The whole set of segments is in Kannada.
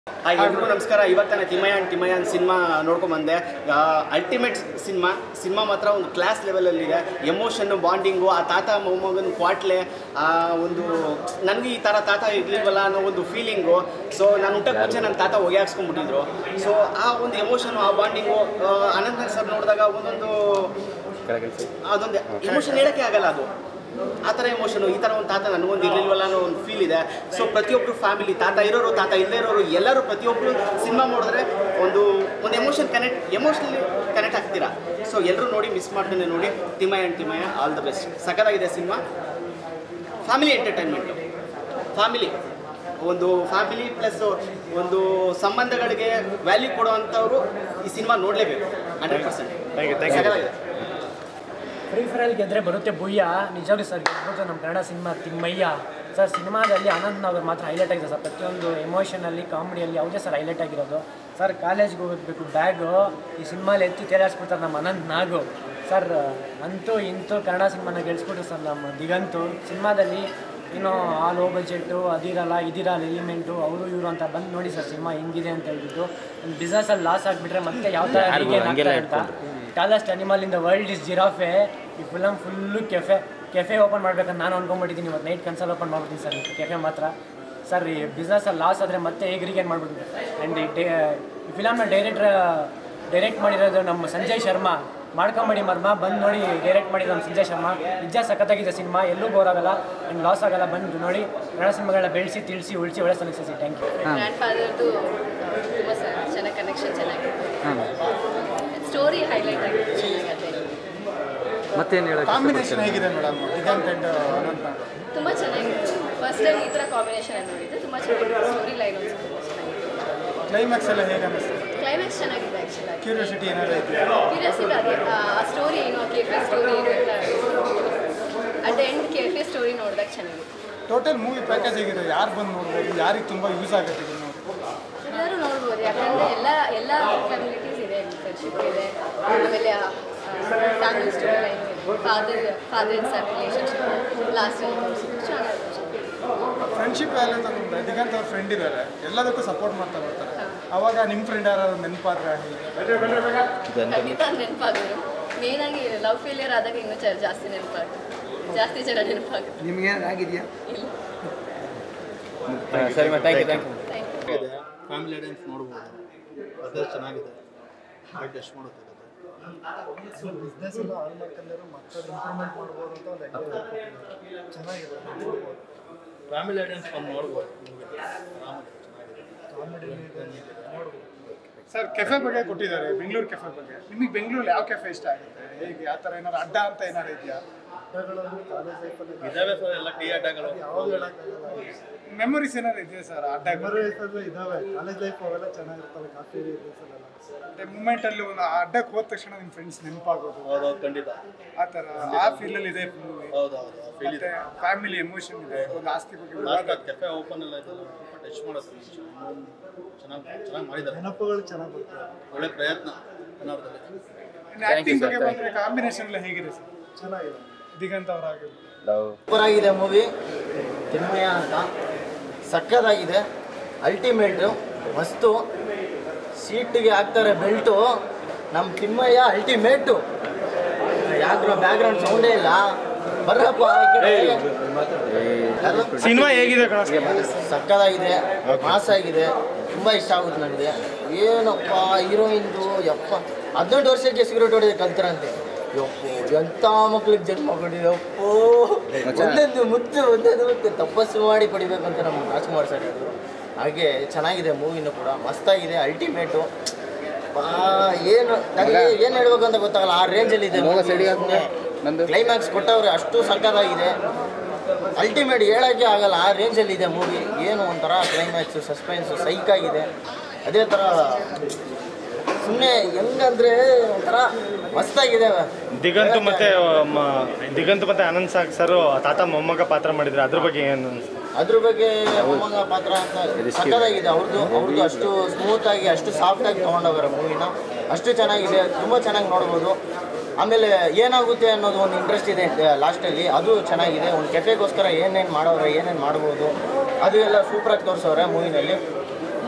ಹಾಯ್ ಎಲ್ರಿಗೂ ನಮಸ್ಕಾರ ಇವತ್ತಾನೆ ತಿಮ್ಮಯ್ಯನ್ ತಿಮ್ಮಯ್ಯನ್ ಸಿನಿಮಾ ನೋಡ್ಕೊಂಬಂದೆ ಅಲ್ಟಿಮೇಟ್ ಸಿನಿಮಾ ಸಿನಿಮಾ ಮಾತ್ರ ಒಂದು ಕ್ಲಾಸ್ ಲೆವೆಲಲ್ಲಿದೆ ಎಮೋಷನ್ನು ಬಾಂಡಿಂಗು ಆ ತಾತ ಮೊಮ್ಮಗನ ಕ್ವಾಟ್ಲೆ ಆ ಒಂದು ನನಗೆ ಈ ಥರ ತಾತ ಇರ್ಲಿಲ್ವಲ್ಲ ಅನ್ನೋ ಒಂದು ಫೀಲಿಂಗು ಸೊ ನಾನು ಊಟಕ್ಕೆ ಮುಂಚೆ ನನ್ನ ತಾತ ಹೊಗೆ ಹಾಕ್ಸ್ಕೊಂಡ್ಬಿಟ್ಟಿದ್ರು ಸೊ ಆ ಒಂದು ಎಮೋಷನು ಆ ಬಾಂಡಿಂಗು ಅನಂತ ಸರ್ ನೋಡಿದಾಗ ಒಂದೊಂದು ಅದೊಂದು ಎಮೋಷನ್ ಹೇಳೋಕ್ಕೆ ಆಗಲ್ಲ ಅದು ಆ ಥರ ಎಮೋಷನು ಈ ಥರ ಒಂದು ತಾತ ನನಗೊಂದು ಇರಲಿಲ್ವಲ್ಲ ಅನ್ನೋ ಒಂದು ಫೀಲ್ ಇದೆ ಸೊ ಪ್ರತಿಯೊಬ್ಬರು ಫ್ಯಾಮಿಲಿ ತಾತ ಇರೋರು ತಾತ ಇಲ್ಲದೇ ಇರೋರು ಎಲ್ಲರೂ ಪ್ರತಿಯೊಬ್ಬರು ಸಿನಿಮಾ ನೋಡಿದ್ರೆ ಒಂದು ಒಂದು ಎಮೋಷನ್ ಕನೆಕ್ಟ್ ಎಮೋಷ್ನಲಿ ಕನೆಕ್ಟ್ ಆಗ್ತೀರಾ ಸೊ ಎಲ್ಲರೂ ನೋಡಿ ಮಿಸ್ ಮಾಡ್ತಾನೆ ನೋಡಿ Thimmayya and Thimmayya all the best ಸಖತ್ತಾಗಿದೆ ಸಿನಿಮಾ ಫ್ಯಾಮಿಲಿ ಎಂಟರ್ಟೈನ್ಮೆಂಟು ಫ್ಯಾಮಿಲಿ ಒಂದು ಫ್ಯಾಮಿಲಿ ಪ್ಲಸ್ ಒಂದು ಸಂಬಂಧಗಳಿಗೆ ವ್ಯಾಲ್ಯೂ ಕೊಡುವಂಥವ್ರು ಈ ಸಿನಿಮಾ ನೋಡಲೇಬೇಕು ಹಂಡ್ರೆಡ್ ಪರ್ಸೆಂಟ್ ಸಖತ್ತಾಗಿದೆ ಫ್ರೀ ಫೈರಲ್ಲಿ ಗೆದ್ರೆ ಬರುತ್ತೆ ಬುಯ್ಯ ನಿಜವಾಗ್ಲೂ ಸರ್ ಗೆದ್ಬಿಟ್ಟು ನಮ್ಮ ಕನ್ನಡ ಸಿನಿಮಾ ತಿಮ್ಮಯ್ಯ ಸರ್ ಸಿನಿಮಾದಲ್ಲಿ ಅನಂತ್ ನಾಗರ್ ಮಾತ್ರ ಹೈಲೈಟ್ ಆಗಿದೆ ಸರ್ ಪ್ರತಿಯೊಂದು ಎಮೋಷನಲ್ಲಿ ಕಾಮಿಡಿಯಲ್ಲಿ ಯಾವುದೇ ಸರ್ ಹೈಲೈಟ್ ಆಗಿರೋದು ಸರ್ ಕಾಲೇಜ್ಗೆ ಹೋಗಬೇಕು ಬ್ಯಾಗು ಈ ಸಿನಿಮಾಲಿ ಎತ್ತಿ ತೇಲಾಡ್ಸ್ಬಿಡ್ತಾರೆ ನಮ್ಮ ಅನಂತ್ ನಾಗು ಸರ್ ಅಂತೂ ಇಂತೂ ಕನ್ನಡ ಸಿನಿಮಾನ ಗೆಲ್ಸ್ಬಿಟ್ರು ಸರ್ ನಮ್ಮ ದಿಗಂತು ಸಿನಿಮಾದಲ್ಲಿ ಏನೋ ಆ ಲೋ ಬಜೆಟ್ಟು ಅದಿರಲ್ಲ ಇದಿರಲ್ಲ ಎಲಿಮೆಂಟು ಅವರು ಇವರು ಅಂತ ಬಂದು ನೋಡಿ ಸರ್ ಸಿನಿಮಾ ಹೆಂಗಿದೆ ಅಂತ ಹೇಳ್ಬಿಟ್ಟು ಒಂದು ಬಿಸ್ನೆಸ್ಸಲ್ಲಿ ಲಾಸ್ ಆಗಿಬಿಟ್ರೆ ಮತ್ತೆ ಯಾವ ಥರ regain ಆಗ್ತಾರೆ ಅಂತ tallest animal in the world is giraffe ಈ film full cafe cafe open ಮಾಡ್ಬೇಕಂತ ನಾನು ಅನ್ಕೊಂಡ್ಬಿಟ್ಟಿದ್ದೀನಿ ಇವತ್ತು ನೈಟ್ ಕನ್ಸಲ್ ಓಪನ್ ಮಾಡ್ಬಿಡ್ತೀನಿ ಸರ್ ಕೆಫೆ ಮಾತ್ರ ಸರ್ ಈ ಬಿಸ್ನೆಸ್ಸಲ್ಲಿ ಲಾಸ್ ಆದರೆ ಮತ್ತೆ ಹೇಗೆ ರಿಗೇನ್ ಮಾಡ್ಬಿಡ್ತೀನಿ ಆ್ಯಂಡ್ ಈ ಡೇ ಈ ಫಿಲಮ್ನ ಡೈರೆಕ್ಟ್ರ್ ಡೈರೆಕ್ಟ್ ಮಾಡಿರೋದು ನಮ್ಮ ಸಂಜಯ್ ಶರ್ಮಾ ಮಾಡ್ಕೊಂಬೇಡಿ ಮರ್ಮ ಬಂದು ನೋಡಿ ಡೈರೆಕ್ಟ್ ಮಾಡಿರೋ ನಮ್ಮ ಸಂಜಯ್ ಶರ್ಮಾ ನಿಜ ಸಖತ್ತಾಗಿದೆ ಸಿನಿಮಾ ಎಲ್ಲೂ ಬೋರ್ ಆಗಲ್ಲ ಆ್ಯಂಡ್ ಲಾಸ್ ಆಗಲ್ಲ ಬಂದು ನೋಡಿ ಕನ್ನಡ ಸಿನಿಮಾಗಳನ್ನ ಬೆಳೆಸಿ ತಿಳಿಸಿ ಉಳಿಸಿ ಒಳ್ಳೆ ಸಲ್ಲಿಸಿ ಥ್ಯಾಂಕ್ ಯು ಗ್ರ್ಯಾಂಡ್ ಫಾದರ್ದು ತುಂಬ ಚೆನ್ನಾಗಿ ಕನೆಕ್ಷನ್ ಚೆನ್ನಾಗಿದೆ ಸ್ಟೋರಿ ಹೈಲೈಟ್ ಆಗಿದೆ ಚೆನ್ನಾಗಿದೆ ಮತ್ತೇನು ಹೇಳಕ್ಕೆ ಕಾಂಬಿನೇಷನ್ ಹೇಗಿದೆ ಮೇಡಮ್ ದಿಗಂತ್ ಅಂಡ್ ಅನಂತ್ ನಾಗ್ ತುಂಬ ಚೆನ್ನಾಗಿತ್ತು ಫಸ್ಟ್ ಟೈಮ್ ಈ ಥರ ಕಾಂಬಿನೇಷನ್ ನೋಡಿದ್ದು ತುಂಬ ಚೆನ್ನಾಗಿದೆ ಸ್ಟೋರಿ ಲೈನ್ ಒಂದು ತುಂಬ ಚೆನ್ನಾಗಿದೆ ಕ್ಲೈಮ್ಯಾಕ್ಸ್ ಎಲ್ಲ ಹೇಗೆ ಅನ್ನಿಸ್ತು ಕ್ಲೈಮ್ಯಾಕ್ಸ್ ಚೆನ್ನಾಗಿದೆ ಆ್ಯಕ್ಚುಲಾಗಿ ಕ್ಯೂರಿಯಾಸಿಟಿ ಏನಾದ್ರು ಇದೆಯಾ ಕ್ಯೂರಿಯಾಸಿಟಿ ಅದೇ ಆ ಸ್ಟೋರಿ ಏನು ಕೆಫೆ ಸ್ಟೋರಿ ಏನು ಅಂತ at the end cafe story ನೋಡಿದಾಗ ಚೆನ್ನಾಗಿತ್ತು ಟೋಟಲ್ ಮೂವಿ ಪ್ಯಾಕೇಜ್ ಹೇಗಿದೆ ಯಾರು ಬಂದು ನೋಡ್ಬೋದು ಯಾರಿಗೆ ತುಂಬ ಯೂಸ್ ಆಗುತ್ತೆ ಇದು ನೋಡಿ ಎಲ್ಲರೂ ನೋಡ್ಬೋದು ಯಾಕಂದರೆ ಎಲ್ಲ ಎಲ್ಲ ಫ್ಯಾಮಿಲಿಟೀಸ್ ಇದೆ ಫ್ರೆಂಡ್ಶಿಪ್ ಇದೆ ಆಮೇಲೆ ಫ್ಯಾಮಿಲಿ ಸ್ಟೋರಿ ಲೈನ್ ಇದೆ father father and son relationship last ಚೆನ್ನಾಗಿದೆ ಫ್ರೆಂಡ್ಶಿಪ್ ವ್ಯಾಲ್ಯೂ ತಗೊಂಡ್ರೆ ದಿಗಂತ್ ಅವ್ರ ಫ್ರೆಂಡ್ ಇದ್ದಾರೆ ಎಲ್ಲದಕ್ಕೂ ಸಪೋರ್ಟ್ ಮಾಡ್ತಾ ಬರ್ತಾರೆ ಅವಾಗ ನಿಮ್ಮ ಫ್ರೆಂಡ್ ಯಾರಾದ್ರು ನೆನಪಾದ್ರೆ ಖಂಡಿತ ನೆನಪಾಗೋದು ಮೇನಾಗಿ ಲವ್ ಫೇಲಿಯರ್ ಆದಾಗ ಇನ್ನೂ ಚ ಜಾಸ್ತಿ ನೆನಪಾಗುತ್ತೆ ಜಾಸ್ತಿ ಜನ ನೆನಪಾಗುತ್ತೆ ನಿಮ್ಗೇನು ಆಗಿದೆಯಾ ಇಲ್ಲ ಸರಿ thank you thank you thank you ಇದೆ ಫ್ಯಾಮಿಲಿ ಆಡಿಯನ್ಸ್ ನೋಡ್ಬೋದು ಅದೇ ಚೆನ್ನಾಗಿದೆ ಬಟ್ ಎಷ್ಟು ಮಾಡುತ್ತೆ ಬಿಸ್ನೆಸ್ ಎಲ್ಲ ಆನ್ ಮಾಡ್ಕೊಂಡ್ರೆ ಮತ್ತೆ ಇಂಪ್ರೂವ್ಮೆಂಟ್ ಮಾಡ್ಬೋದು ಅಂತ ಒಂದು ಐಡಿಯಾ ಚೆನ್ನಾಗಿದೆ ಫ್ಯಾಮಿಲಿ ಆಡಿಯನ್ಸ್ ಬಂದು ನೋಡ್ಬೋದು ಆರಾಮಾಗಿ ಚೆನ್ನಾಗಿದೆ ಸರ್ ಕೆಫೆ ಬಗ್ಗೆ ಕೊಟ್ಟಿದ್ದಾರೆ ಬೆಂಗಳೂರು ಕೆಫೆ ಬಗ್ಗೆ ನಿಮಗೆ ಬೆಂಗಳೂರಲ್ಲಿ ಯಾವ ಕೆಫೆ ಇಷ್ಟ ಆಗುತ್ತೆ ಹೇಗೆ ಯಾವ ಥರ ಏನಾದ್ರು ಅಡ್ಡ ಅಂತ ಏನಾದ್ರು ಇದೆಯಾ ಇದಾವೆ ಸರ್ ಎಲ್ಲ ಟೀ ಅಡ್ಡಗಳು ಮೆಮೊರೀಸ್ ಏನಾದ್ರು ಇದೆಯಾ ಸರ್ ಅಡ್ಡಗಳು ಇದಾವೆ ಕಾಲೇಜ್ ಲೈಫ್ ಅವೆಲ್ಲ ಚೆನ್ನಾಗಿರ್ತವೆ ಕಾಫಿ ಅಲ್ಲೆಲ್ಲ ಮೂಮೆಂಟ್ ಅಲ್ಲಿ ಒಂದು ಆ ಅಡ್ಡಕ್ಕೆ ಹೋದ ತಕ್ಷಣ ನಿಮ್ಮ ಫ್ರೆಂಡ್ಸ್ ನೆನಪಾಗೋದು ಹೌದೌದು ಖಂಡಿತ ಆ ಥರ ಆ ಫೀಲಲ್ಲಿ ಇದೆ ಮೂವಿ ಹೌದೌದು ಫೀಲ್ ಮತ್ತೆ ಇದೆ ಫ್ಯಾಮಿಲಿ ಎಮೋಷನ್ ಇದೆ ಒಂದು ಆಸ್ತಿ ಬಗ್ಗೆ ಲಾಸ್ಟ್ ವಿವಾದ ಅದು ಕೆಫೆ ಓಪನ್ ಎಲ್ಲ ಇದ್ದಲ್ಲ ಟಚ್ ಮಾಡುತ್ತೆ ಚೆನ್ನಾಗಿ ಚೆನ್ನಾಗಿ ಮಾಡಿದ್ದಾರೆ ನೆನಪುಗಳು ಚೆನ್ನಾಗಿ ಬರ್ತವೆ ಒಳ್ಳೆ ಪ್ರಯತ್ನ ಕನ್ನಡದಲ್ಲಿ ಆಕ್ಟಿಂಗ್ ಬಗ್ಗೆ ಬಂದ್ರೆ ಕಾಂಬಿನೇಷನ್ ಎಲ್ಲ ಹೇಗಿದೆ ಸರ್ ಚೆನ್ನಾಗಿದೆ ದಿಗಂತ್ ಅವರಾಗಿರ್ಬೋದು ಸೂಪರ್ ಆಗಿದೆ ಮೂವಿ ತಿಮ್ಮಯ್ಯ ಅಂತ ಸಕ್ಕತ್ತಾಗಿದೆ ಅಲ್ಟಿಮೇಟು ಮಸ್ತು ಸೀಟಿಗೆ ಹಾಕ್ತಾರೆ ಬೆಲ್ಟು ನಮ್ಮ ತಿಮ್ಮಯ್ಯ ಅಲ್ಟಿಮೇಟು ಯಾಕ್ರೋ ಬ್ಯಾಕ್ಗ್ರೌಂಡ್ ಸೌಂಡೇ ಇಲ್ಲ ಬರ್ರಪ್ಪ ಈ ಕಡೆ. ಯಾರು? ಸಿನಿಮಾ ಹೇಗಿದೆ ಸಕ್ಕತ್ತಾಗಿದೆ ಮಾಸ್ ಆಗಿದೆ ತುಂಬ ಇಷ್ಟ ಆಗುತ್ತೆ ನನಗೆ ಏನಪ್ಪ ಹೀರೋಯಿನ್ದು ಯಪ್ಪ ಹದಿನೆಂಟು ವರ್ಷಕ್ಕೆ ಸಿಗರೇಟ್ ಹೊಡೆದು ಕಲ್ತಾರಂತೆ ಯಪ್ಪೋ ಎಂಥ ಮಕ್ಳಿಗೆ ಜನ್ಮ ಕೊಟ್ಟಿದಪ್ಪೋ ಒಂದೊಂದು ಮುತ್ತು ಒಂದೊಂದು ಮುತ್ತು ತಪಸ್ಸು ಮಾಡಿ ಪಡಿಬೇಕು ಅಂತ ನಮ್ಮ ರಾಜ್ಕುಮಾರ್ ಸರ್ ಹೇಳಿದ್ರು ಹಾಗೆ ಚೆನ್ನಾಗಿದೆ ಮೂವಿನೂ ಕೂಡ ಮಸ್ತಾಗಿದೆ ಅಲ್ಟಿಮೇಟು ಬಾ ಏನು ನನಗೆ ಏನು ಹೇಳ್ಬೇಕು ಅಂತ ಗೊತ್ತಾಗಲ್ಲ ಆ ರೇಂಜಲ್ಲಿ ಇದೆ ನಂದು. ಕ್ಲೈಮ್ಯಾಕ್ಸ್ ಕೊಟ್ಟವ್ರೆ ಅಷ್ಟು ಸಕ್ಕತ್ತಾಗಿದೆ ಅಲ್ಟಿಮೇಟ್ ಹೇಳೋಕ್ಕೆ ಆಗಲ್ಲ ಆ ರೇಂಜಲ್ಲಿ ಇದೆ ಮೂವಿ ಏನು ಒಂಥರ ಕ್ಲೈಮ್ಯಾಕ್ಸು ಸಸ್ಪೆನ್ಸು ಸೈಕಾಗಿದೆ ಅದೇ ಥರ ಸುಮ್ಮನೆ ಹೆಂಗಂದ್ರೆ ಒಂಥರ ಮಸ್ತಾಗಿದೆ ದಿಗಂತ್ ಮತ್ತೆ ಮ- ದಿಗಂತ್ ಮತ್ತೆ ಅನಂತ್ ಸಾಗ್ ಸರ್ ತಾತ ಮೊಮ್ಮಗ ಪಾತ್ರ ಮಾಡಿದ್ರು ಅದ್ರ ಬಗ್ಗೆ ಏನು ಅನ್ಸುತ್ತೆ? ಅದ್ರ ಬಗ್ಗೆ ಮೊಮ್ಮಗ ಪಾತ್ರ ಅಂತ ಸಕ್ಕತ್ತಾಗಿದೆ ಅವ್ರದ್ದು ಅವ್ರದ್ದು ಅಷ್ಟು ಸ್ಮೂತಾಗಿ ಅಷ್ಟು ಸಾಫ್ಟಾಗಿ ತೊಗೊಂಡೋಗ್ರೆ ಮೂವಿನ ಅಷ್ಟು ಚೆನ್ನಾಗಿದೆ ತುಂಬ ಚೆನ್ನಾಗಿ ನೋಡ್ಬೋದು ಆಮೇಲೆ ಏನಾಗುತ್ತೆ ಅನ್ನೋದು ಒಂದು ಇಂಟ್ರೆಸ್ಟ್ ಇದೆ ಲಾಸ್ಟಲ್ಲಿ ಅದು ಚೆನ್ನಾಗಿದೆ ಒಂದು ಕೆಫೆಗೋಸ್ಕರ ಏನೇನು ಮಾಡೋರೆ ಏನೇನು ಮಾಡ್ಬೋದು ಅದು ಎಲ್ಲ ಸೂಪರಾಗಿ ತೋರಿಸೋರೆ ಮೂವಿನಲ್ಲಿ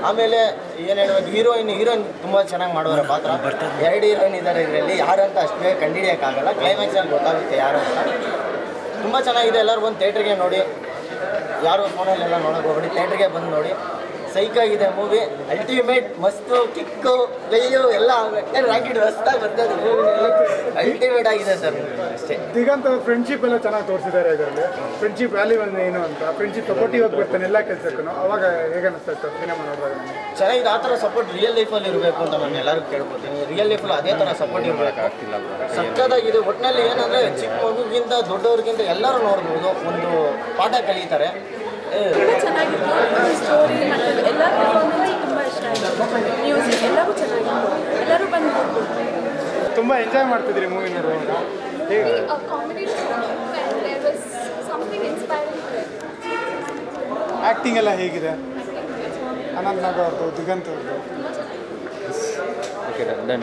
ಆಮೇಲೆ ಏನು ಹೇಳ್ಬೇಕು ಹೀರೋಯಿನ್ ಹೀರೋಯಿನ್ ತುಂಬ ಚೆನ್ನಾಗಿ ಮಾಡೋರೆ ಪಾತ್ರ ಎರಡು ಹೀರೋಯಿನ್ ಇದ್ದಾರೆ ಇದರಲ್ಲಿ ಯಾರಂತ ಅಷ್ಟು ಬೇಗ ಕಂಡುಹಿಡಿಯೋಕ್ಕಾಗಲ್ಲ ಕ್ಲೈಮ್ಯಾಕ್ಸಲ್ಲಿ ಗೊತ್ತಾಗುತ್ತೆ ಯಾರು ಅಂತ ತುಂಬ ಚೆನ್ನಾಗಿದೆ ಎಲ್ಲರೂ ಬಂದು ಥಿಯೇಟ್ರಿಗೆ ನೋಡಿ ಯಾರು ಫೋನಲ್ಲೆಲ್ಲ ನೋಡೋಕೆ ಹೋಗ್ಬೇಡಿ ಥಿಯೇಟ್ರಿಗೆ ಬಂದು ನೋಡಿ ಸೈಕ್ ಆಗಿದೆ ಮೂವಿ ಅಲ್ಟಿಮೇಟ್ ಮಸ್ತು ಕಿಕ್ಕು ಲೈಯು ಎಲ್ಲ ರಾಕೆಟ್ ಹೊಸ್ದಾಗಿ ಬರ್ತದೆ ಅಲ್ಟಿಮೇಟ್ ಆಗಿದೆ ಸರ್ ಅಷ್ಟೇ ದಿಗಂತ್ ಅವ್ರ ಫ್ರೆಂಡ್ಶಿಪ್ ಎಲ್ಲ ಚೆನ್ನಾಗಿ ತೋರಿಸಿದ್ದಾರೆ ಇದರಲ್ಲಿ ಫ್ರೆಂಡ್ಶಿಪ್ ವ್ಯಾಲ್ಯೂ ಒಂದು ಏನು ಅಂತ ಫ್ರೆಂಡ್ಶಿಪ್ ಸಪೋರ್ಟಿವ್ ಆಗಿ ಬರ್ತಾನೆ ಎಲ್ಲ ಕೆಲಸಕ್ಕೂ ಅವಾಗ ಹೇಗೆ ಅನಿಸ್ತಾ ಇತ್ತು ಸಿನಿಮಾ ನೋಡುವಾಗ ನಿಮ್ಗೆ? ಚೆನ್ನಾಗಿದೆ ಆ ಥರ ಸಪೋರ್ಟ್ ರಿಯಲ್ ಲೈಫಲ್ಲಿ ಇರಬೇಕು ಅಂತ ನಾನು ಎಲ್ಲರಿಗೂ ಕೇಳ್ಕೊತೀನಿ ರಿಯಲ್ ಲೈಫಲ್ಲಿ ಅದೇ ಥರ ಸಪೋರ್ಟ್ ಇರಬೇಕು ಸಕ್ಕತ್ತಾಗಿದೆ ಒಟ್ಟಿನಲ್ಲಿ ಏನಂದರೆ ಚಿಕ್ಕ ಮಗುಗಿಂತ ದೊಡ್ಡವ್ರಿಗಿಂತ ಎಲ್ಲರೂ ನೋಡ್ಬೋದು ಒಂದು ಪಾಠ ಕಲಿತಾರೆ ಏ, ತುಂಬ ಚೆನ್ನಾಗಿತ್ತು ಸ್ಟೋರಿ ಮತ್ತು ಎಲ್ಲ ಪರ್ಫಾರ್ಮೆನ್ಸ್ ತುಂಬ ಇಷ್ಟ ಆಯಿತು ಮ್ಯೂಸಿಕ್ ಎಲ್ಲವೂ ಚೆನ್ನಾಗಿತ್ತು ಎಲ್ಲರೂ ಬಂದು ನೋಡ್ಬೋದು ತುಂಬ ಎಂಜಾಯ್ ಮಾಡ್ತಿದ್ರಿ ಮೂವಿ ನೋಡುವಾಗ ಹೇಗೆ comedy was something inspiring acting ಎಲ್ಲ ಹೇಗಿದೆ ಅನಂತ್ ನಾಗ್ ಅವ್ರದ್ದು ದಿಗಂತ್ ಅವ್ರದ್ದು ಓಕೆ ಡನ್